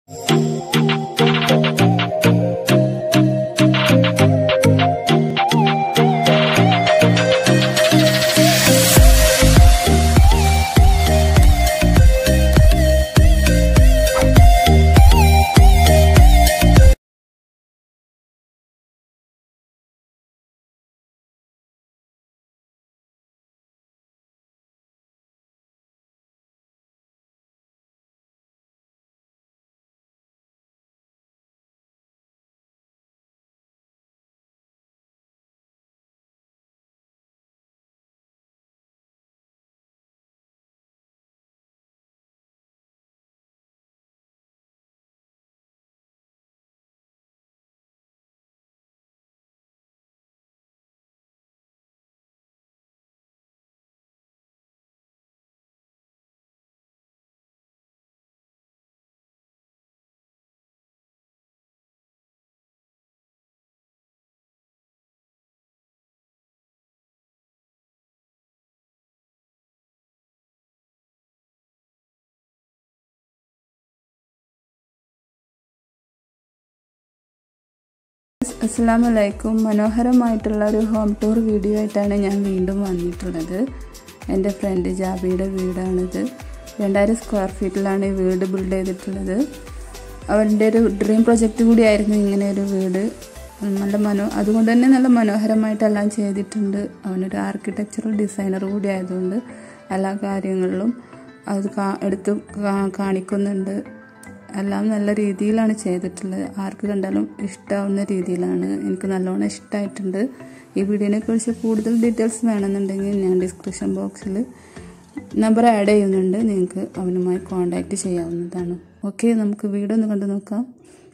അസ്സാം വലൈക്കും മനോഹരമായിട്ടുള്ള ഒരു ഹോം ടൂർ വീഡിയോ ആയിട്ടാണ് ഞാൻ വീണ്ടും വന്നിട്ടുള്ളത് എൻ്റെ ഫ്രണ്ട് ജാബിയുടെ വീടാണിത് രണ്ടായിരം സ്ക്വയർ ഫീറ്റിലാണ് ഈ വീട് ബിൽഡ് ചെയ്തിട്ടുള്ളത് അവൻ്റെ ഒരു ഡ്രീം പ്രൊജക്റ്റ് കൂടിയായിരുന്നു ഇങ്ങനെ ഒരു വീട് നല്ല മനോ അതുകൊണ്ട് തന്നെ നല്ല മനോഹരമായിട്ടെല്ലാം ചെയ്തിട്ടുണ്ട് അവനൊരു ആർക്കിടെക്ചറൽ ഡിസൈനർ കൂടി ആയതുകൊണ്ട് എല്ലാ കാര്യങ്ങളിലും അത് കാ എടുത്ത് കാണിക്കുന്നുണ്ട് എല്ലാം നല്ല രീതിയിലാണ് ചെയ്തിട്ടുള്ളത് ആർക്ക് കണ്ടാലും ഇഷ്ടമാവുന്ന രീതിയിലാണ് എനിക്ക് നല്ലോണം ഇഷ്ടമായിട്ടുണ്ട് ഈ വീഡിയോനെ കുറിച്ച് കൂടുതൽ ഡീറ്റെയിൽസ് വേണമെന്നുണ്ടെങ്കിൽ ഞാൻ ഡിസ്ക്രിപ്ഷൻ ബോക്സിൽ നമ്പർ ആഡ് ചെയ്യുന്നുണ്ട് നിങ്ങൾക്ക് അവനുമായി കോൺടാക്റ്റ് ചെയ്യാവുന്നതാണ് ഓക്കെ നമുക്ക് വീഡിയോ ഒന്ന് കണ്ടു നോക്കാം